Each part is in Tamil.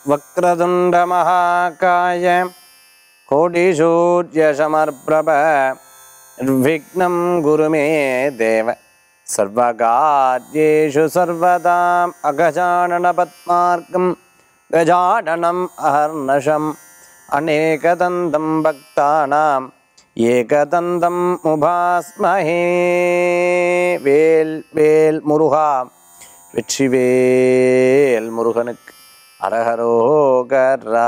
वक्रतुण्डमहाकाय कोटिसूर्यसमर्प्रभ निर्विघ्नं गुरु मे देव सर्वकार्येषु सर्वदाम् अगजाननपद्मार्गं गजाननम् अहर्नशम् अनेकदन्तं भक्तानाम् ஏகதந்தம் உபாஸ்மஹே வேல் வேல் முருகா வெற்றிவேல் முருகனுக்கு அரஹரோகரா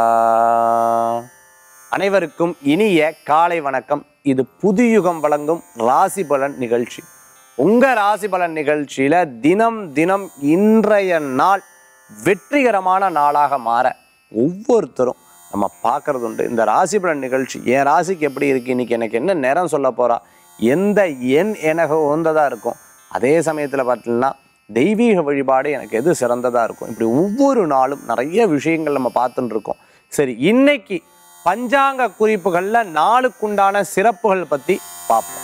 அனைவருக்கும் இனிய காலை வணக்கம் இது புதுயுகம் வழங்கும் ராசி பலன் நிகழ்ச்சி உங்க ராசி பலன் நிகழ்ச்சியில தினம் தினம் இன்றைய நாள் வெற்றிகரமான நாளாக மாற ஒவ்வொருத்தரும் நம்ம பார்க்கறது உண்டு இந்த ராசி பலன் நிகழ்ச்சி என் ராசிக்கு எப்படி இருக்கு இன்னைக்கு எனக்கு என்ன நேரம் சொல்ல போறா எந்த எண் எனக்கு உகந்ததா இருக்கும் அதே சமயத்தில் பார்த்தீங்கன்னா தெய்வீக வழிபாடு எனக்கு எது சிறந்ததா இருக்கும் இப்படி ஒவ்வொரு நாளும் நிறைய விஷயங்கள் நம்ம பார்த்துட்டு இருக்கோம் சரி இன்னைக்கு பஞ்சாங்க குறிப்புகள்ல நாளுக்குண்டான சிறப்புகள் பத்தி பார்ப்போம்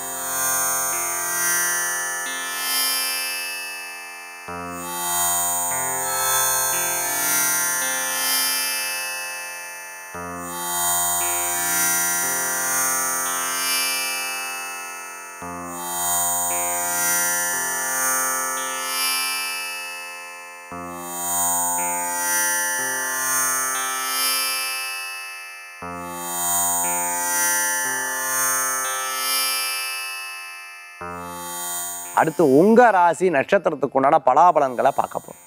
அடுத்து உங்க ராசி நட்சத்திரத்துக்கு உண்டான பலாபலன்களை பார்க்க போறோம்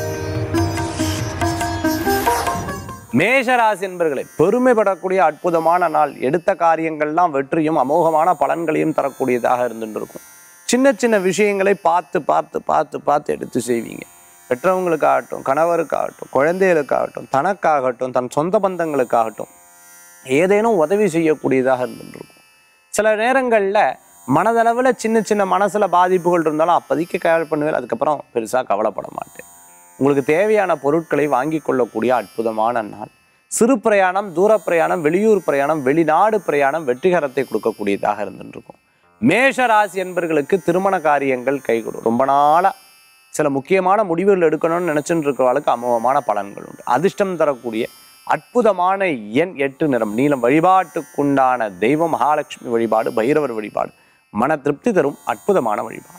மேஷ ராசி என்பர்களே பெருமைப்படக்கூடிய அற்புதமான நாள் எடுத்த காரியங்கள்லாம் வெற்றியும் அமோகமான பலன்களையும் தரக்கூடியதாக இருந்துட்டு இருக்கும் சின்ன சின்ன விஷயங்களை பார்த்து பார்த்து பார்த்து பார்த்து எடுத்து செய்வீங்க பெற்றவங்களுக்காகட்டும் கணவருக்காகட்டும் குழந்தைகளுக்காகட்டும் தனக்காகட்டும் தன் சொந்த பந்தங்களுக்காகட்டும் ஏதேனும் உதவி செய்யக்கூடியதாக இருந்துட்டு இருக்கும் சில நேரங்களில் மனதளவில் சின்ன சின்ன மனசில் பாதிப்புகள் இருந்தாலும் அப்போதைக்கு கேர் பண்ணுவேன் அதுக்கப்புறம் பெருசாக கவலைப்பட மாட்டேன் உங்களுக்கு தேவையான பொருட்களை வாங்கி கொள்ளக்கூடிய அற்புதமான நாள் சிறு பிரயாணம் தூர பிரயாணம் வெளியூர் பிரயாணம் வெளிநாடு பிரயாணம் வெற்றிகரத்தை கொடுக்கக்கூடியதாக இருந்துட்டு இருக்கும் மேஷ ராசி என்பர்களுக்கு திருமண காரியங்கள் கைகூடும் ரொம்ப நாளாக சில முக்கியமான முடிவுகள் எடுக்கணும்னு நினச்சிட்டு இருக்கிறவளுக்கு அமோகமான பலன்கள் உண்டு அதிர்ஷ்டம் தரக்கூடிய அற்புதமான எண் எட்டு நிறம் நீளம் வழிபாட்டுக்குண்டான தெய்வம் மகாலட்சுமி வழிபாடு பைரவர் வழிபாடு மன திருப்தி தரும் அற்புதமான வழிபாடு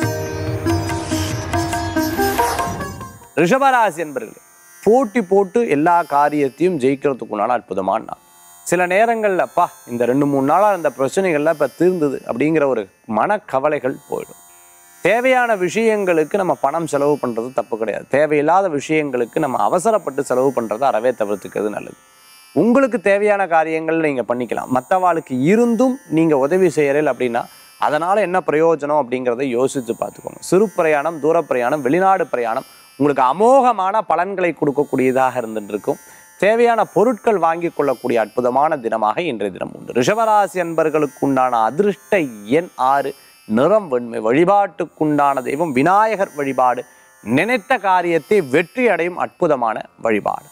ரிஷபராசி என்பர்களே போட்டி போட்டு எல்லா காரியத்தையும் ஜெயிக்கிறதுக்குண்டான அற்புதமான நாள் சில நேரங்கள்ல அப்பா இந்த ரெண்டு மூணு நாளாக இந்த பிரச்சனைகள்லாம் இப்போ தீர்ந்தது அப்படிங்கிற ஒரு மனக்கவலைகள் போயிடும் தேவையான விஷயங்களுக்கு நம்ம பணம் செலவு பண்ணுறது தப்பு கிடையாது தேவையில்லாத விஷயங்களுக்கு நம்ம அவசரப்பட்டு செலவு பண்ணுறதை அறவே தவிர்த்துக்கிறது நல்லது உங்களுக்கு தேவையான காரியங்கள் நீங்கள் பண்ணிக்கலாம் மற்றவாளுக்கு இருந்தும் நீங்கள் உதவி செய்கிறீர்கள் அப்படின்னா அதனால் என்ன பிரயோஜனம் அப்படிங்கிறத யோசித்து பார்த்துக்கோங்க சிறு பிரயாணம் தூர பிரயாணம் வெளிநாடு பிரயாணம் உங்களுக்கு அமோகமான பலன்களை கொடுக்கக்கூடியதாக இருந்துட்டு இருக்கும் தேவையான பொருட்கள் வாங்கி கொள்ளக்கூடிய அற்புதமான தினமாக இன்றைய தினம் உண்டு ரிஷபராசி என்பர்களுக்கு உண்டான அதிர்ஷ்ட எண் ஆறு நிறம் வெண்மை வழிபாட்டுக்குண்டான தெய்வம் விநாயகர் வழிபாடு நினைத்த காரியத்தை வெற்றி அடையும் அற்புதமான வழிபாடு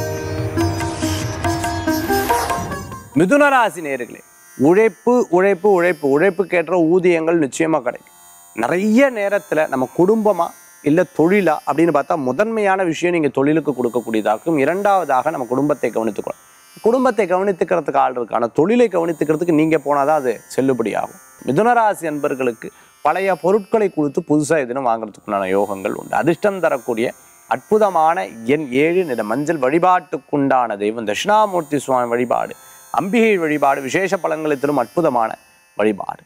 மிதுனராசி நேர்களே உழைப்பு உழைப்பு உழைப்பு உழைப்புக்கேற்ற ஊதியங்கள் நிச்சயமாக கிடைக்கும் நிறைய நேரத்தில் நம்ம குடும்பமாக இல்லை தொழிலா அப்படின்னு பார்த்தா முதன்மையான விஷயம் நீங்கள் தொழிலுக்கு கொடுக்கக்கூடியதாகும் இரண்டாவதாக நம்ம குடும்பத்தை கவனித்துக்கணும் குடும்பத்தை கவனித்துக்கிறதுக்கு ஆள் இருக்கு ஆனால் தொழிலை கவனித்துக்கிறதுக்கு நீங்கள் போனால் தான் அது செல்லுபடியாகும் மிதுனராசி அன்பர்களுக்கு பழைய பொருட்களை கொடுத்து புதுசாக எதுவும் வாங்குறதுக்குண்டான யோகங்கள் உண்டு அதிர்ஷ்டம் தரக்கூடிய அற்புதமான எண் ஏழு நிற மஞ்சள் வழிபாட்டுக்குண்டான தெய்வம் தட்சிணாமூர்த்தி சுவாமி வழிபாடு அம்பிகை வழிபாடு விசேஷ பலன்களை தரும் அற்புதமான வழிபாடு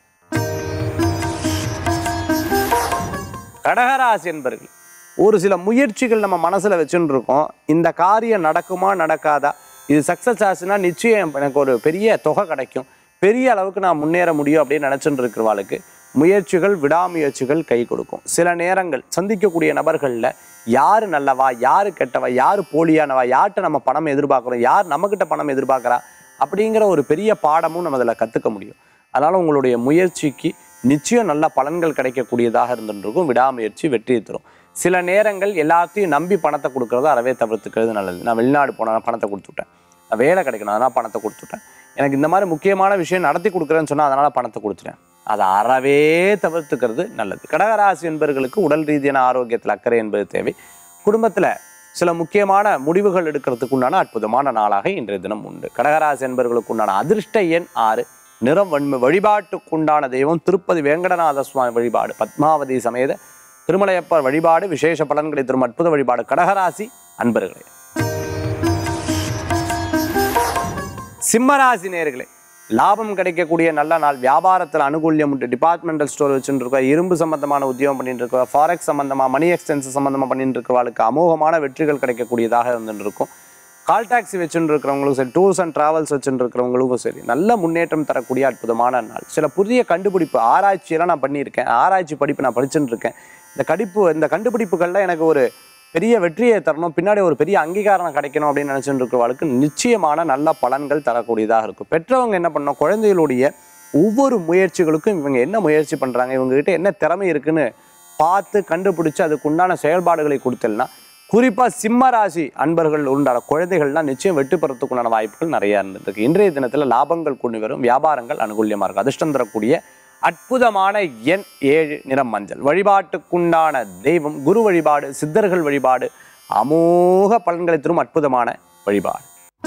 கடகராசி என்பர்கள் ஒரு சில முயற்சிகள் நம்ம மனசுல வச்சுட்டு இருக்கோம் இந்த காரியம் நடக்குமா நடக்காதா இது சக்ஸஸ் ஆச்சுன்னா நிச்சயம் எனக்கு ஒரு பெரிய தொகை கிடைக்கும் பெரிய அளவுக்கு நான் முன்னேற முடியும் அப்படின்னு நினச்சிட்டு இருக்கிறவாளுக்கு முயற்சிகள் விடாமுயற்சிகள் கை கொடுக்கும் சில நேரங்கள் சந்திக்கக்கூடிய நபர்களில் யார் நல்லவா யார் கெட்டவா யார் போலியானவா யார்கிட்ட நம்ம பணம் எதிர்பார்க்குறோம் யார் நம்மக்கிட்ட பணம் எதிர்பார்க்குறா அப்படிங்கிற ஒரு பெரிய பாடமும் நம்ம அதில் கற்றுக்க முடியும் அதனால் உங்களுடைய முயற்சிக்கு நிச்சயம் நல்ல பலன்கள் கிடைக்கக்கூடியதாக இருந்துருக்கும் விடாமுயற்சி வெற்றி தரும் சில நேரங்கள் எல்லாத்தையும் நம்பி பணத்தை கொடுக்கறத அறவே தவிர்த்துக்கிறது நல்லது நான் வெளிநாடு போனால் பணத்தை கொடுத்துட்டேன் நான் வேலை கிடைக்கணும் அதனால் பணத்தை கொடுத்துட்டேன் எனக்கு இந்த மாதிரி முக்கியமான விஷயம் நடத்தி கொடுக்குறேன்னு சொன்னால் அதனால் பணத்தை கொடுத்துட்டேன் அதை அறவே தவிர்த்துக்கிறது நல்லது கடகராசி என்பவர்களுக்கு உடல் ரீதியான ஆரோக்கியத்தில் அக்கறை என்பது தேவை குடும்பத்தில் சில முக்கியமான முடிவுகள் எடுக்கிறதுக்கு உண்டான அற்புதமான நாளாக இன்றைய தினம் உண்டு கடகராசி என்பவர்களுக்கு உண்டான அதிர்ஷ்ட எண் ஆறு நிறம் வன்மை வழிபாட்டுக்குண்டான தெய்வம் திருப்பதி வேங்கடநாத சுவாமி வழிபாடு பத்மாவதி சமேத திருமலையப்பர் வழிபாடு விசேஷ பலன்களை தரும் அற்புத வழிபாடு கடகராசி அன்பர்களே சிம்மராசி நேர்களே லாபம் கிடைக்கக்கூடிய நல்ல நாள் வியாபாரத்தில் அனுகூல்யம் உண்டு டிபார்ட்மெண்டல் ஸ்டோர் வச்சுட்டு இருக்கோம் இரும்பு சம்பந்தமான உத்தியோகம் பண்ணிட்டு இருக்கோம் ஃபாரெக்ஸ் சம்பந்தமா மணி எக்ஸ்சேஞ்ச் சம்பந்தமா பண்ணிட்டு இருக்கிறவங்களுக்கு அமோகமான வெற்றிகள் கிடைக்கக்கூடியதாக இருந்துட்டு இருக்கும் கால் டாக்ஸி வச்சுட்டு இருக்கிறவங்களுக்கும் சரி டூர்ஸ் அண்ட் டிராவல்ஸ் வச்சுட்டு இருக்கிறவங்களுக்கும் சரி நல்ல முன்னேற்றம் தரக்கூடிய அற்புதமான நாள் சில புதிய கண்டுபிடிப்பு ஆராய்ச்சியெல்லாம் நான் பண்ணியிருக்கேன் ஆராய்ச்சி படிப்பு நான் படிச்சுட்டு இருக்கேன் இந்த கடிப்பு இந்த கண்டுபிடிப்புகள்ல எனக்கு ஒரு பெரிய வெற்றியை தரணும் பின்னாடி ஒரு பெரிய அங்கீகாரம் கிடைக்கணும் அப்படின்னு நினைச்சுட்டு இருக்கிறவங்களுக்கு நிச்சயமான நல்ல பலன்கள் தரக்கூடியதாக இருக்கும் பெற்றவங்க என்ன பண்ணணும் குழந்தைகளுடைய ஒவ்வொரு முயற்சிகளுக்கும் இவங்க என்ன முயற்சி பண்றாங்க இவங்க கிட்ட என்ன திறமை இருக்குன்னு பார்த்து கண்டுபிடிச்சு அதுக்கு உண்டான செயல்பாடுகளை கொடுத்தல்னா குறிப்பா சிம்ம ராசி அன்பர்கள் உண்டான குழந்தைகள்லாம் நிச்சயம் வெற்றி பெறத்துக்கு உண்டான வாய்ப்புகள் நிறைய இருந்துருக்கு இன்றைய தினத்துல லாபங்கள் கொண்டு வரும் வியாபாரங்கள் அனுகூல்யமா இருக்கும் அதிர்ஷ்டம் தரக்கூடிய அற்புதமான எண் ஏழு நிறம் மஞ்சள் வழிபாட்டுக்குண்டான தெய்வம் குரு வழிபாடு சித்தர்கள் வழிபாடு அமோக பலன்களை தரும் அற்புதமான வழிபாடு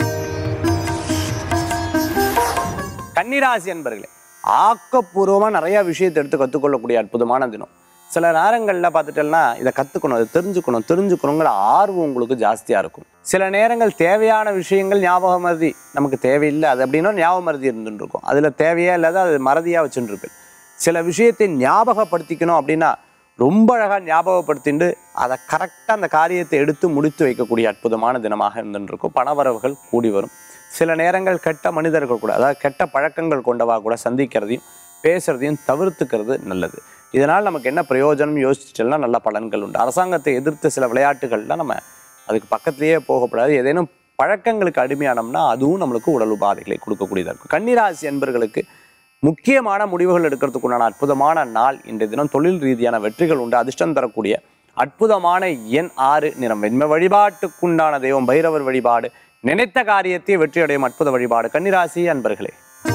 கன்னிராசி அன்பர்களே ஆக்கப்பூர்வமா நிறைய விஷயத்தை எடுத்து கற்றுக்கொள்ளக்கூடிய அற்புதமான தினம் சில நேரங்களில் பார்த்துட்டேன்னா இதை கற்றுக்கணும் இதை தெரிஞ்சுக்கணும் தெரிஞ்சுக்கணுங்கிற ஆர்வம் உங்களுக்கு ஜாஸ்தியாக இருக்கும் சில நேரங்கள் தேவையான விஷயங்கள் ஞாபக மருதி நமக்கு தேவையில்லை அது அப்படின்னா ஞாபக மருதி இருந்துட்டு இருக்கும் அதில் தேவையா இல்லாத அது மறதியாக வச்சுட்டு இருப்பேன் சில விஷயத்தை ஞாபகப்படுத்திக்கணும் அப்படின்னா ரொம்ப அழகாக ஞாபகப்படுத்திட்டு அதை கரெக்டாக அந்த காரியத்தை எடுத்து முடித்து வைக்கக்கூடிய அற்புதமான தினமாக இருந்துட்டு இருக்கும் பணவரவுகள் கூடி வரும் சில நேரங்கள் கெட்ட மனிதர்கள் கூட அதாவது கெட்ட பழக்கங்கள் கொண்டவா கூட சந்திக்கிறதையும் பேசுறதையும் தவிர்த்துக்கிறது நல்லது இதனால் நமக்கு என்ன பிரயோஜனம் யோசிச்சுட்டோம்னா நல்ல பலன்கள் உண்டு அரசாங்கத்தை எதிர்த்த சில விளையாட்டுகள்லாம் நம்ம அதுக்கு பக்கத்திலேயே போகக்கூடாது ஏதேனும் பழக்கங்களுக்கு அடிமையானோம்னா அதுவும் நம்மளுக்கு உடல் உபாதைகளை கொடுக்கக்கூடியதாக இருக்கும் கன்னிராசி என்பர்களுக்கு முக்கியமான முடிவுகள் எடுக்கிறதுக்கு உண்டான அற்புதமான நாள் இன்றைய தினம் தொழில் ரீதியான வெற்றிகள் உண்டு அதிர்ஷ்டம் தரக்கூடிய அற்புதமான எண் ஆறு நிறம் வெண்மை வழிபாட்டுக்குண்டான தெய்வம் பைரவர் வழிபாடு நினைத்த காரியத்தை வெற்றியடையும் அற்புத வழிபாடு கன்னிராசி அன்பர்களே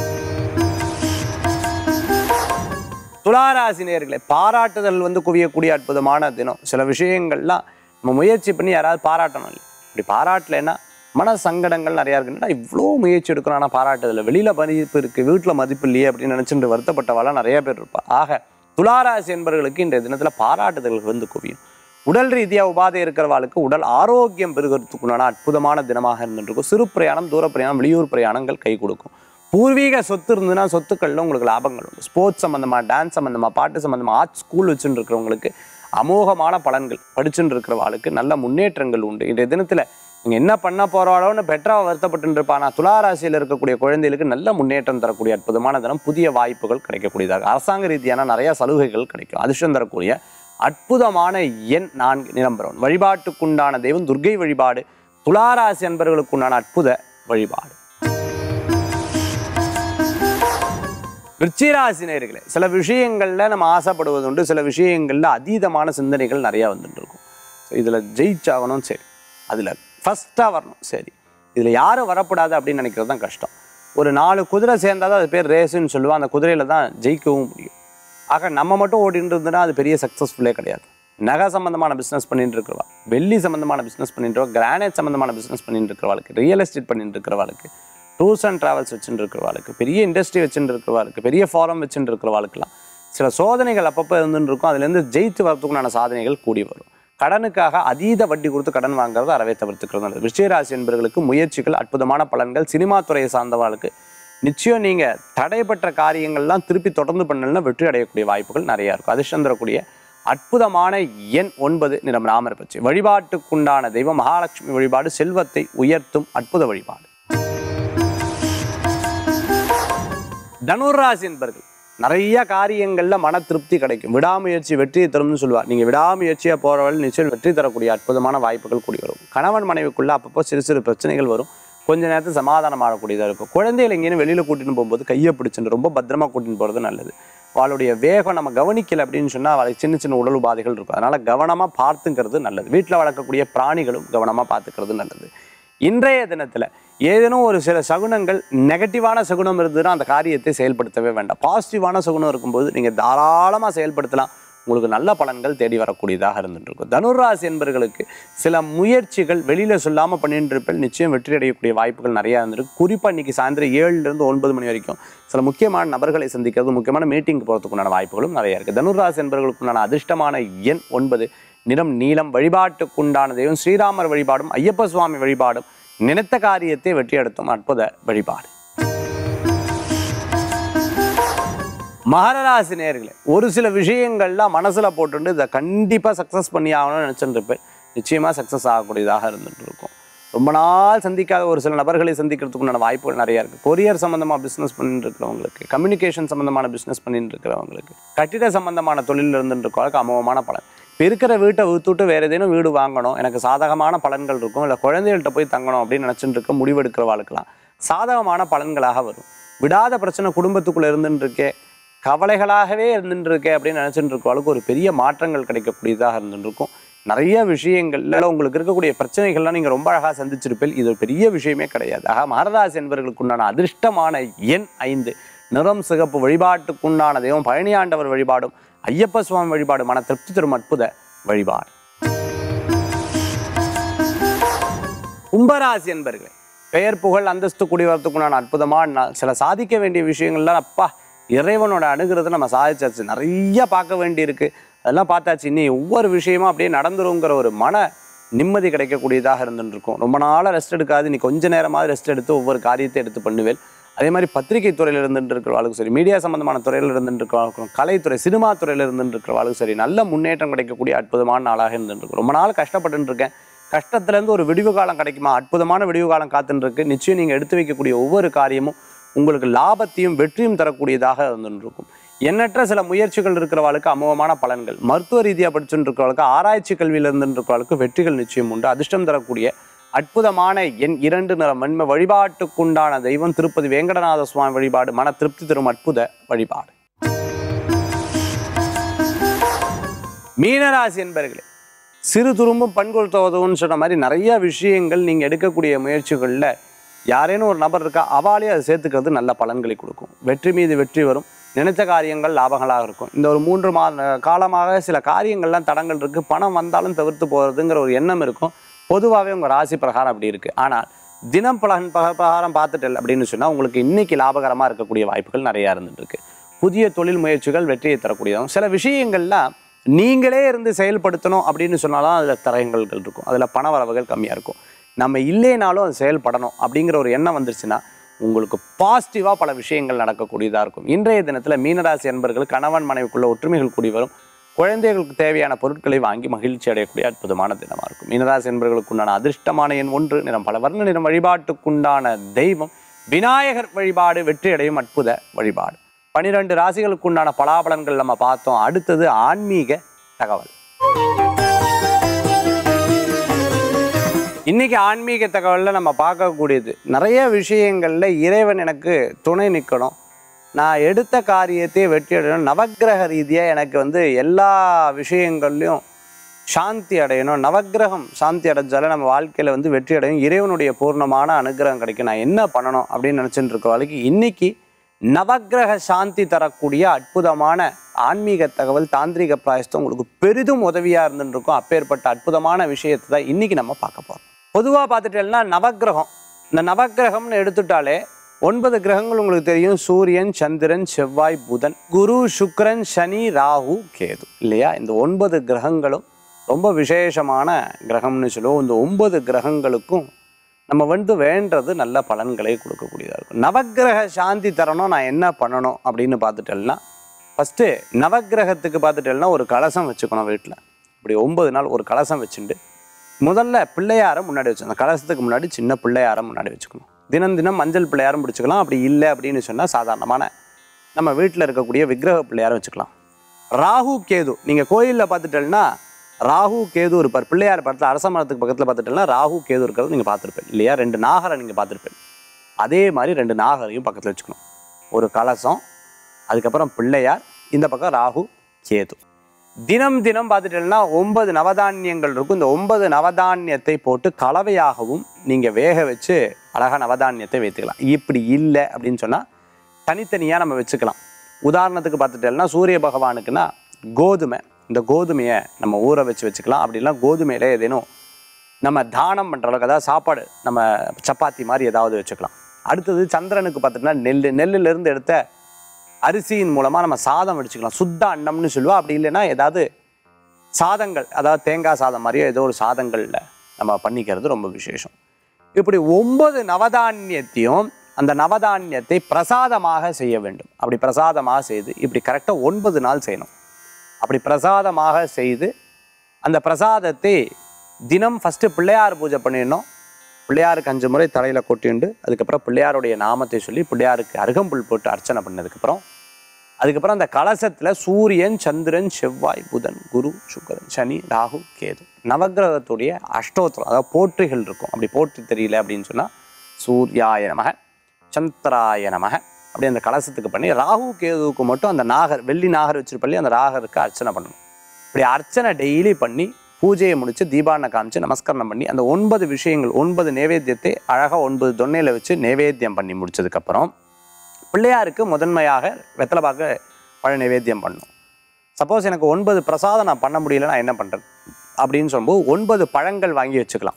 துளாராசி நேயர்களே பாராட்டுதல் வந்து குவியக்கூடிய அற்புதமான தினம் சில விஷயங்கள்லாம் நம்ம முயற்சி பண்ணி யாராவது பாராட்டணும் இல்லை இப்படி பாராட்டலைன்னா மன சங்கடங்கள் நிறையா இருக்குன்னா இவ்வளோ முயற்சி எடுக்கணும் ஆனால் பாராட்டுதில்லை வெளியில் மதிப்பு இருக்குது வீட்டில் மதிப்பு இல்லையே அப்படின்னு நினச்சிட்டு வருத்தப்பட்டவாலாம் நிறைய பேர் இருப்பா ஆக துளாராசி என்பவர்களுக்கு இன்றைய தினத்தில் பாராட்டுதல்கள் வந்து குவியும் உடல் ரீதியாக உபாதை இருக்கிறவாளுக்கு உடல் ஆரோக்கியம் பெறுகிறதுக்குண்டான அற்புதமான தினமாக இருந்துருக்கும் சிறு பிரயாணம் தூர பிரயாணம் வெளியூர் பிரயாணங்கள் கை கொடுக்கும் பூர்வீக சொத்து இருந்ததுன்னா சொத்துக்கள்ல உங்களுக்கு லாபங்கள் உண்டு ஸ்போர்ட்ஸ் சம்மந்தமாக டான்ஸ் சம்மந்தமாக பாட்டு சம்மந்தமாக ஆர்ட் ஸ்கூல் வச்சுட்டு இருக்கிறவங்களுக்கு அமோகமான பலன்கள் படிச்சுட்டு இருக்கிறவாளுக்கு நல்ல முன்னேற்றங்கள் உண்டு இன்றைய தினத்தில் நீங்கள் என்ன பண்ண போகிறாளோன்னு பெட்டராக வருத்தப்பட்டு இருப்பா ஆனால் துளாராசியில் இருக்கக்கூடிய குழந்தைகளுக்கு நல்ல முன்னேற்றம் தரக்கூடிய அற்புதமான தினம் புதிய வாய்ப்புகள் கிடைக்கக்கூடியதாக அரசாங்க ரீதியான நிறைய சலுகைகள் கிடைக்கும் அதிர்ஷ்டம் தரக்கூடிய அற்புதமான எண் நான்கு நிரம்பரம் வழிபாட்டுக்குண்டான தெய்வம் துர்க்கை வழிபாடு துளாராசி அன்பர்களுக்குண்டான அற்புத வழிபாடு விருச்சிராசி நேயர்களே சில விஷயங்கள்ல நம்ம ஆசைப்படுவது உண்டு சில விஷயங்கள்ல அதீதமான சிந்தனைகள் நிறைய வந்துட்டு இருக்கும் ஸோ இதில் ஜெயிச்சாகணும் சரி அதில் ஃபஸ்ட்டாக வரணும் சரி இதில் யாரும் வரக்கூடாது அப்படின்னு நினைக்கிறது தான் கஷ்டம் ஒரு நாலு குதிரை சேர்ந்தாதான் அது பேர் ரேஸுன்னு சொல்லுவோம் அந்த குதிரையில தான் ஜெயிக்கவும் முடியும் ஆக நம்ம மட்டும் ஓடிட்டு இருந்தோம்னா அது பெரிய சக்ஸஸ்ஃபுல்லே கிடையாது நகை சம்மந்தமான பிஸ்னஸ் பண்ணிட்டு இருக்கிறவா வெள்ளி சம்மந்தமான பிஸ்னஸ் பண்ணிட்டு இருக்கவா கிரானைட் சம்மந்தமான பிஸ்னஸ் பண்ணிட்டு இருக்கிறவாளுக்கு ரியல் எஸ்டேட் பண்ணிட்டு இருக்கிறவாளுக்கு டூர்ஸ் அண்ட் ட்ராவல்ஸ் வச்சுட்டு இருக்கிறவாளுக்கு பெரிய இண்டஸ்ட்ரி வச்சுட்டு இருக்கிறவாளுக்கு பெரிய ஃபாரம் வச்சுட்டு இருக்கிறவாளுக்கெல்லாம் சில சோதனைகள் அப்பப்போ இருந்துட்டு இருக்கும் அதுலேருந்து ஜெயித்து வரதுக்குண்டான சாதனைகள் கூடி வரும் கடனுக்காக அதீத வட்டி கொடுத்து கடன் வாங்குறது அறவே தவிர்த்துக்கிறது நல்லது விஷயராசி என்பவர்களுக்கு முயற்சிகள் அற்புதமான பலன்கள் சினிமா துறையை சார்ந்தவர்களுக்கு நிச்சயம் நீங்கள் தடைப்பட்ட காரியங்கள்லாம் திருப்பி தொடர்ந்து பண்ணலன்னா வெற்றி அடையக்கூடிய வாய்ப்புகள் நிறையா இருக்கும் அதிர்ஷ்டம் தரக்கூடிய அற்புதமான எண் ஒன்பது நிறம் ராமர் பச்சை வழிபாட்டுக்குண்டான தெய்வம் மகாலட்சுமி வழிபாடு செல்வத்தை உயர்த்தும் அற்புத வழிபாடு தனுராசி என்பர்கள் நிறைய காரியங்கள்ல மன திருப்தி கிடைக்கும் விடாமுயற்சி வெற்றியை தரும்னு சொல்லுவார் நீங்க விடாமுயற்சியா போறவள் நிச்சயம் வெற்றி தரக்கூடிய அற்புதமான வாய்ப்புகள் கூடி வரும் கணவன் மனைவிக்குள்ள அப்பப்போ சிறு சிறு பிரச்சனைகள் வரும் கொஞ்ச நேரத்தில் சமாதானம் ஆகக்கூடியதாக இருக்கும் குழந்தைகள் எங்கேயும் வெளியில கூட்டின்னு போகும்போது கையை பிடிச்சிட்டு ரொம்ப பத்திரமா கூட்டின்னு போறது நல்லது அவளுடைய வேகம் நம்ம கவனிக்கல அப்படின்னு சொன்னா அவளுக்கு சின்ன சின்ன உடல் உபாதைகள் இருக்கும் அதனால கவனமா பார்த்துக்கிறது நல்லது வீட்டில் வளர்க்கக்கூடிய பிராணிகளும் கவனமா பார்த்துக்கிறது நல்லது இன்றைய தினத்துல ஏதேனும் ஒரு சில சகுனங்கள் நெகட்டிவான சகுனம் இருந்ததுன்னா அந்த காரியத்தை செயல்படுத்தவே வேண்டாம் பாசிட்டிவான சகுனம் இருக்கும்போது நீங்க தாராளமா செயல்படுத்தலாம் உங்களுக்கு நல்ல பலன்கள் தேடி வரக்கூடியதாக இருந்துட்டு இருக்கும் தனுராசி என்பர்களுக்கு சில முயற்சிகள் வெளியில சொல்லாம பண்ணிட்டு இருப்பேன் நிச்சயம் வெற்றி அடையக்கூடிய வாய்ப்புகள் நிறைய இருந்திருக்கு குறிப்பா இன்னைக்கு சாயந்தரம் ஏழுல இருந்து ஒன்பது மணி வரைக்கும் சில முக்கியமான நபர்களை சந்திக்கிறது முக்கியமான மீட்டிங் போகிறதுக்குண்டான வாய்ப்புகளும் நிறைய இருக்கு தனுராசி என்பவர்களுக்குண்டான அதிர்ஷ்டமான எண் ஒன்பது நிறம் நீலம் வழிபாட்டுக்குண்டான தெய்வம் ஸ்ரீராமர் வழிபாடும் ஐயப்ப சுவாமி வழிபாடும் நினைத்த காரியத்தை வெற்றி எடுத்தும் அற்புத வழிபாடு மகராசி நேர்களே ஒரு சில விஷயங்கள்லாம் மனசுல போட்டுட்டு இதை கண்டிப்பா சக்ஸஸ் பண்ணி ஆகணும்னு நினைச்சுட்டு இருப்பேன் நிச்சயமா சக்ஸஸ் ஆகக்கூடியதாக இருந்துட்டு இருக்கும் ரொம்ப நாள் சந்திக்காத ஒரு சில நபர்களை சந்திக்கிறதுக்கு உண்டான வாய்ப்புகள் நிறைய இருக்கு கொரியர் சம்பந்தமா பிசினஸ் பண்ணிட்டு இருக்கிறவங்களுக்கு கம்யூனிகேஷன் சம்பந்தமான பிசினஸ் பண்ணிட்டு இருக்கிறவங்களுக்கு கட்டிட சம்பந்தமான தொழில் இருந்துட்டு இருக்கவங்களுக்கு அமோகமான பலன் இப்போ இருக்கிற வீட்டை வித்துட்டு வேற ஏதேனும் வீடு வாங்கணும் எனக்கு சாதகமான பலன்கள் இருக்கும் இல்லை குழந்தைகள்கிட்ட போய் தங்கணும் அப்படின்னு நினச்சிட்டு இருக்க முடிவெடுக்கிறவாளுக்கெல்லாம் சாதகமான பலன்களாக வரும் விடாத பிரச்சனை குடும்பத்துக்குள்ள இருந்துட்டு இருக்கே கவலைகளாகவே இருந்துட்டு இருக்கே அப்படின்னு நினச்சிட்டு இருக்கவளுக்கு ஒரு பெரிய மாற்றங்கள் கிடைக்கக்கூடியதாக இருந்துட்டு இருக்கும் நிறைய விஷயங்கள்ல உங்களுக்கு இருக்கக்கூடிய பிரச்சனைகள்லாம் நீங்கள் ரொம்ப அழகாக சந்திச்சிருப்பீள் இது ஒரு பெரிய விஷயமே கிடையாது ஆக மகராசி என்பவர்களுக்கு உண்டான அதிர்ஷ்டமான எண் ஐந்து நிறம் சிகப்பு வழிபாட்டுக்குண்டான தெய்வம் பழனியாண்டவர் வழிபாடும் ஐயப்ப சுவாமி வழிபாடு மன திருப்தி தரும் அற்புத வழிபாடு கும்பராசி என்பர்களே பெயர் புகழ் அந்தஸ்து கூடி வரத்துக்குண்டான அற்புதமான நாள் சில சாதிக்க வேண்டிய விஷயங்கள்லாம் அப்பா இறைவனோட அணுகிறத நம்ம சாதிச்சாச்சு நிறைய பார்க்க வேண்டியிருக்கு அதெல்லாம் பார்த்தாச்சு இனி ஒவ்வொரு விஷயமும் அப்படியே நடந்துருங்கிற ஒரு மன நிம்மதி கிடைக்கக்கூடியதாக இருந்துட்டு இருக்கும் ரொம்ப நாளாக ரெஸ்ட் எடுக்காது நீ கொஞ்ச நேரமாவது ரெஸ்ட் எடுத்து ஒவ்வொரு காரியத்தை எடுத்து பண்ணுவேன் அதே மாதிரி பத்திரிகை துறையில் இருந்துட்டு இருக்கிறவாளுக்கும் சரி மீடியா சம்பந்தமான துறையில் இருந்துட்டு இருக்கிறவாளுக்கும் கலைத்துறை சினிமா துறையில் இருந்துட்டு இருக்கிறவாளுக்கும் சரி நல்ல முன்னேற்றம் கிடைக்கக்கூடிய அற்புதமான நாளாக இருந்துட்டு இருக்கும் ரொம்ப நாள் கஷ்டப்பட்டுட்டு இருக்கேன் கஷ்டத்துலேருந்து ஒரு விடிவு காலம் கிடைக்குமா அற்புதமான விடிவு காலம் காத்துட்டு இருக்கு நிச்சயம் நீங்கள் எடுத்து வைக்கக்கூடிய ஒவ்வொரு காரியமும் உங்களுக்கு லாபத்தையும் வெற்றியும் தரக்கூடியதாக இருந்துட்டு இருக்கும் எண்ணற்ற சில முயற்சிகள் இருக்கிறவாளுக்கு அமோகமான பலன்கள் மருத்துவ ரீதியாக படிச்சுட்டு இருக்கிறவளுக்கு ஆராய்ச்சி கல்வியில் இருந்துட்டு இருக்கிறவளுக்கு வெற்றிகள் நிச்சயம் உண்டு அதிர்ஷ்டம் தரக்கூடிய அற்புதமான எண் இரண்டு நிறம் வன்மை வழிபாட்டுக்குண்டான தெய்வம் திருப்பதி வேங்கடநாத சுவாமி வழிபாடு மன திருப்தி தரும் அற்புத வழிபாடு மீனராசி என்பர்களே சிறு துரும்பும் பண்கொள் தோதவுன்னு சொன்ன மாதிரி நிறைய விஷயங்கள் நீங்கள் எடுக்கக்கூடிய முயற்சிகளில் யாரேனும் ஒரு நபர் இருக்கா அவாலே அதை சேர்த்துக்கிறது நல்ல பலன்களை கொடுக்கும் வெற்றி மீது வெற்றி வரும் நினைத்த காரியங்கள் லாபங்களாக இருக்கும் இந்த ஒரு மூன்று மாத காலமாக சில காரியங்கள்லாம் தடங்கள் இருக்குது பணம் வந்தாலும் தவிர்த்து போகிறதுங்கிற ஒரு எண்ணம் இருக்கும் பொதுவாகவே உங்கள் ராசி பிரகாரம் அப்படி இருக்குது ஆனால் தினம் பலன் பக- பிரகாரம் பார்த்துட்டு அப்படின்னு சொன்னால் உங்களுக்கு இன்னைக்கு லாபகரமாக இருக்கக்கூடிய வாய்ப்புகள் நிறையா இருந்துட்டு இருக்கு புதிய தொழில் முயற்சிகள் வெற்றியை தரக்கூடியதாகும் சில விஷயங்கள்லாம் நீங்களே இருந்து செயல்படுத்தணும் அப்படின்னு சொன்னாலும் அதில் தரங்கள் இருக்கும் அதில் பண வரவுகள் கம்மியாக இருக்கும் நம்ம இல்லைனாலும் அது செயல்படணும் அப்படிங்கிற ஒரு எண்ணம் வந்துருச்சுன்னா உங்களுக்கு பாசிட்டிவாக பல விஷயங்கள் நடக்கக்கூடியதாக இருக்கும் இன்றைய தினத்தில் மீனராசி அன்பர்கள் கணவன் மனைவிக்குள்ள ஒற்றுமைகள் கூடி வரும் குழந்தைகளுக்கு தேவையான பொருட்களை வாங்கி மகிழ்ச்சி அடையக்கூடிய அற்புதமான தினமாக இருக்கும் மீனராசி என்பர்களுக்கு உண்டான அதிர்ஷ்டமான எண் ஒன்று நிறம் பல வர்ண நிறம் வழிபாட்டுக்குண்டான தெய்வம் விநாயகர் வழிபாடு வெற்றி அடையும் அற்புத வழிபாடு பனிரெண்டு ராசிகளுக்கு உண்டான பலாபலன்கள் நம்ம பார்த்தோம் அடுத்தது ஆன்மீக தகவல் இன்னைக்கு ஆன்மீக தகவலில் நம்ம பார்க்கக்கூடியது நிறைய விஷயங்களில் இறைவன் எனக்கு துணை நிற்கணும் நான் எடுத்த காரியத்தை வெற்றி அடையணும் நவக்கிரக ரீதியாக எனக்கு வந்து எல்லா விஷயங்கள்லையும் சாந்தி அடையணும் நவக்கிரகம் சாந்தி அடைஞ்சாலே நம்ம வாழ்க்கையில் வந்து வெற்றி அடையும் இறைவனுடைய பூர்ணமான அனுகிரகம் கிடைக்கும் நான் என்ன பண்ணணும் அப்படின்னு நினச்சிட்டு இருக்க வாழ்க்கை இன்னைக்கு நவக்கிரக சாந்தி தரக்கூடிய அற்புதமான ஆன்மீக தகவல் தாந்திரிக பிராயஸ்தம் உங்களுக்கு பெரிதும் உதவியாக இருந்துட்டு இருக்கும் அப்பேற்பட்ட அற்புதமான விஷயத்தை தான் இன்னைக்கு நம்ம பார்க்க போகிறோம் பொதுவாக பார்த்துட்டேன்னா நவக்கிரகம் இந்த நவக்கிரகம்னு எடுத்துட்டாலே ஒன்பது கிரகங்கள் உங்களுக்கு தெரியும் சூரியன் சந்திரன் செவ்வாய் புதன் குரு சுக்கிரன் சனி ராகு கேது இல்லையா இந்த ஒன்பது கிரகங்களும் ரொம்ப விசேஷமான கிரகம்னு சொல்லுவோம் இந்த ஒன்பது கிரகங்களுக்கும் நம்ம வந்து வேண்டது நல்ல பலன்களை கொடுக்கக்கூடியதாக இருக்கும் நவக்கிரக சாந்தி தரணும் நான் என்ன பண்ணணும் அப்படின்னு பார்த்துட்டேன்னா ஃபஸ்ட்டு நவக்கிரகத்துக்கு பார்த்துட்டேன்னா ஒரு கலசம் வச்சுக்கணும் வீட்டில் இப்படி ஒன்பது நாள் ஒரு கலசம் வச்சுட்டு முதல்ல பிள்ளையாரை முன்னாடி வச்சுக்கணும் அந்த கலசத்துக்கு முன்னாடி சின்ன பிள்ளையாரை முன்னாடி வச்சுக்கணும் தினம் தினம் மஞ்சள் பிள்ளையாரும் பிடிச்சிக்கலாம் அப்படி இல்லை அப்படின்னு சொன்னால் சாதாரணமான நம்ம வீட்டில் இருக்கக்கூடிய விக்கிரக பிள்ளையாரை வச்சுக்கலாம் ராகு கேது நீங்கள் கோயிலில் பார்த்துட்டேன்னா ராகு கேது இருப்பார் பிள்ளையார் படத்தில் அரச மரத்துக்கு பக்கத்தில் பார்த்துட்டேன்னா ராகு கேது இருக்கிறது நீங்கள் பார்த்துருப்பேன் இல்லையா ரெண்டு நாகரை நீங்கள் பார்த்துருப்பேன் அதே மாதிரி ரெண்டு நாகரையும் பக்கத்தில் வச்சுக்கணும் ஒரு கலசம் அதுக்கப்புறம் பிள்ளையார் இந்த பக்கம் ராகு கேது தினம் தினம் பார்த்துட்டீங்கன்னா ஒன்பது நவதானியங்கள் இருக்கும் இந்த ஒன்பது நவதானியத்தை போட்டு கலவையாகவும் நீங்கள் வேக வச்சு அழகாக நவதானியத்தை வைத்துக்கலாம் இப்படி இல்லை அப்படின்னு சொன்னால் தனித்தனியாக நம்ம வச்சுக்கலாம் உதாரணத்துக்கு பார்த்துட்டேன்னா சூரிய பகவானுக்குன்னா கோதுமை இந்த கோதுமையை நம்ம ஊற வச்சு வச்சுக்கலாம் அப்படின்னா கோதுமையில ஏதேனும் நம்ம தானம் பண்ணுற அளவுக்கு அதாவது சாப்பாடு நம்ம சப்பாத்தி மாதிரி ஏதாவது வச்சுக்கலாம் அடுத்தது சந்திரனுக்கு பார்த்திங்கன்னா நெல் நெல்லிலிருந்து எடுத்த அரிசியின் மூலமாக நம்ம சாதம் வடிச்சுக்கலாம் சுத்த அன்னம்னு சொல்லுவோம் அப்படி இல்லைன்னா ஏதாவது சாதங்கள் அதாவது தேங்காய் சாதம் மாதிரியோ ஏதோ ஒரு சாதங்களில் நம்ம பண்ணிக்கிறது ரொம்ப விசேஷம் இப்படி ஒன்பது நவதானியத்தையும் அந்த நவதானியத்தை பிரசாதமாக செய்ய வேண்டும் அப்படி பிரசாதமாக செய்து இப்படி கரெக்டாக ஒன்பது நாள் செய்யணும் அப்படி பிரசாதமாக செய்து அந்த பிரசாதத்தை தினம் ஃபஸ்ட்டு பிள்ளையார் பூஜை பண்ணிடணும் பிள்ளையாருக்கு அஞ்சு முறை தலையில் கொட்டிண்டு அதுக்கப்புறம் பிள்ளையாருடைய நாமத்தை சொல்லி பிள்ளையாருக்கு அருகம்புல் போட்டு அர்ச்சனை பண்ணதுக்கப்புறம் அதுக்கப்புறம் அந்த கலசத்தில் சூரியன் சந்திரன் செவ்வாய் புதன் குரு சுக்கரன் சனி ராகு கேது நவக்கிரகத்துடைய அஷ்டோத்திரம் அதாவது போற்றிகள் இருக்கும் அப்படி போற்றி தெரியல அப்படின்னு சொன்னால் சூர்யாய நமக சந்திராய நமக அப்படி அந்த கலசத்துக்கு பண்ணி ராகு கேதுவுக்கு மட்டும் அந்த நாகர் வெள்ளி நாகர் வச்சிருப்பள்ளி அந்த நாகருக்கு அர்ச்சனை பண்ணணும் இப்படி அர்ச்சனை டெய்லி பண்ணி பூஜையை முடிச்சு தீபாவளை காமிச்சு நமஸ்கரணம் பண்ணி அந்த ஒன்பது விஷயங்கள் ஒன்பது நைவேத்தியத்தை அழகாக ஒன்பது தொன்னையில் வச்சு நைவேத்தியம் பண்ணி முடிச்சதுக்கப்புறம் பிள்ளையாருக்கு முதன்மையாக வெத்தலை பாக்கு பழ நைவேத்தியம் பண்ணணும் சப்போஸ் எனக்கு ஒன்பது பிரசாதம் நான் பண்ண முடியல நான் என்ன பண்ணுறது அப்படின்னு சொல்லும்போது ஒன்பது பழங்கள் வாங்கி வச்சுக்கலாம்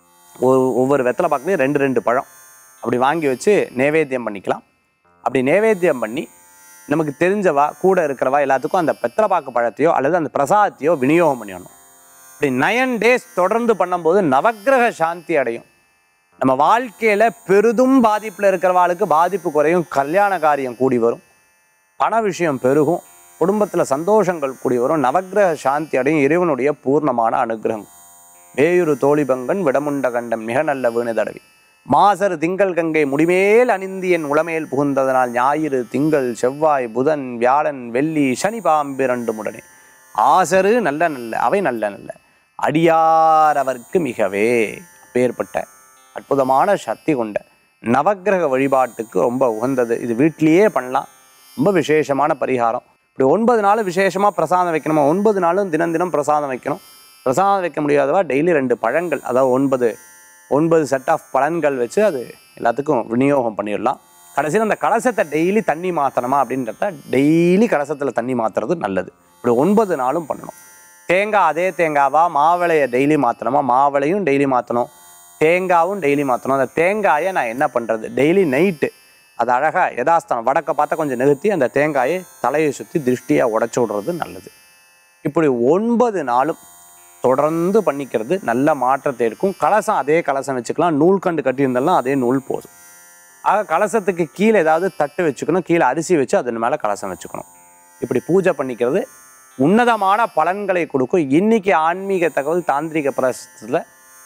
ஒரு ஒவ்வொரு வெத்தலை பாக்குலையும் ரெண்டு ரெண்டு பழம் அப்படி வாங்கி வச்சு நைவேத்தியம் பண்ணிக்கலாம் அப்படி நைவேத்தியம் பண்ணி நமக்கு தெரிஞ்சவா கூட இருக்கிறவா எல்லாத்துக்கும் அந்த வெத்தலை பாக்கு பழத்தையோ அல்லது அந்த பிரசாதத்தையோ விநியோகம் பண்ணிடணும் இப்படி நயன் டேஸ் தொடர்ந்து பண்ணும்போது நவக்கிரக சாந்தி அடையும் நம்ம வாழ்க்கையில பெரிதும் பாதிப்புல இருக்கிறவாளுக்கு பாதிப்பு குறையும் கல்யாண காரியம் கூடி வரும் பண விஷயம் பெருகும் குடும்பத்துல சந்தோஷங்கள் கூடி வரும் நவக்கிரக சாந்தி அடையும் இறைவனுடைய பூர்ணமான அனுகிரகம் வேயுரு தோழிபங்கன் விடமுண்ட கண்டம் மிக நல்ல வீணு தடவி மாசரு திங்கள் கங்கை முடிமேல் அணிந்து என் உளமேல் புகுந்ததனால் ஞாயிறு திங்கள் செவ்வாய் புதன் வியாழன் வெள்ளி சனி பாம்பிரண்டு முடனே ஆசரு நல்ல நல்ல அவை நல்ல நல்ல அடியார் அவர்க்கு மிகவே அப்பேற்பட்ட அற்புதமான சக்தி கொண்ட நவக்கிரக வழிபாட்டுக்கு ரொம்ப உகந்தது இது வீட்டிலேயே பண்ணலாம் ரொம்ப விசேஷமான பரிகாரம் இப்படி ஒன்பது நாள் விசேஷமாக பிரசாதம் வைக்கணுமா ஒன்பது நாளும் தினம் தினம் பிரசாதம் வைக்கணும் பிரசாதம் வைக்க முடியாதவா டெய்லி ரெண்டு பழங்கள் அதாவது ஒன்பது ஒன்பது செட் ஆஃப் பலன்கள் வச்சு அது எல்லாத்துக்கும் விநியோகம் பண்ணிடலாம் கடைசியில் அந்த கலசத்தை டெய்லி தண்ணி மாற்றணுமா அப்படின்றத டெய்லி கலசத்தில் தண்ணி மாற்றுறது நல்லது இப்படி ஒன்பது நாளும் பண்ணணும் தேங்காய் அதே தேங்காவா மாவிளையை டெய்லி மாற்றணுமா மாவிளையும் டெய்லி மாற்றணும் தேங்காவும் டெய்லி மாற்றணும் அந்த தேங்காயை நான் என்ன பண்ணுறது டெய்லி நைட்டு அது அழகாக யதாஸ்தானம் வடக்க பார்த்தா கொஞ்சம் நிறுத்தி அந்த தேங்காயை தலையை சுற்றி திருஷ்டியாக உடச்சி விடுறது நல்லது இப்படி ஒன்பது நாளும் தொடர்ந்து பண்ணிக்கிறது நல்ல மாற்றத்தை இருக்கும் கலசம் அதே கலசம் வச்சுக்கலாம் நூல் கண்டு கட்டியிருந்தாலும் அதே நூல் போதும் ஆக கலசத்துக்கு கீழே ஏதாவது தட்டு வச்சுக்கணும் கீழே அரிசி வச்சு அதன் மேலே கலசம் வச்சுக்கணும் இப்படி பூஜை பண்ணிக்கிறது உன்னதமான பலன்களை கொடுக்கும் இன்னைக்கு ஆன்மீக தகவல் தாந்திரிக பிரசத்தில்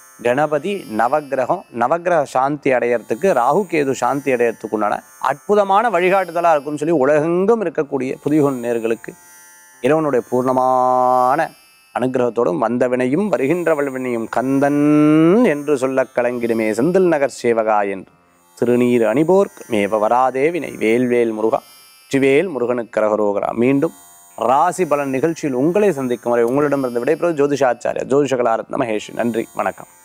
கணபதி நவக்கிரகம் நவக்கிரக சாந்தி அடையறதுக்கு ராகு கேது சாந்தி அடையறதுக்கு உண்டான அற்புதமான வழிகாட்டுதலாக இருக்கும்னு சொல்லி உலகெங்கும் இருக்கக்கூடிய புதிய நேர்களுக்கு இறைவனுடைய பூர்ணமான அனுகிரகத்தோடும் வந்த வினையும் வருகின்றவள் வினையும் கந்தன் என்று சொல்லக் கலங்கிடுமே செந்தில் நகர் சேவகா என்று திருநீர் அணிபோர்க் மேவ வராதே வினை வேல்வேல் முருகா வெற்றிவேல் முருகனுக்கு கரகரோகரா மீண்டும் ராசி பலன் நிகழ்ச்சியில் உங்களை சந்திக்கும் வரை உங்களிடமிருந்து விடைபெறுவது ஜோதிஷாச்சாரியா ஜோதிஷகலாரத்ன மகேஷ் நன்றி வணக்கம்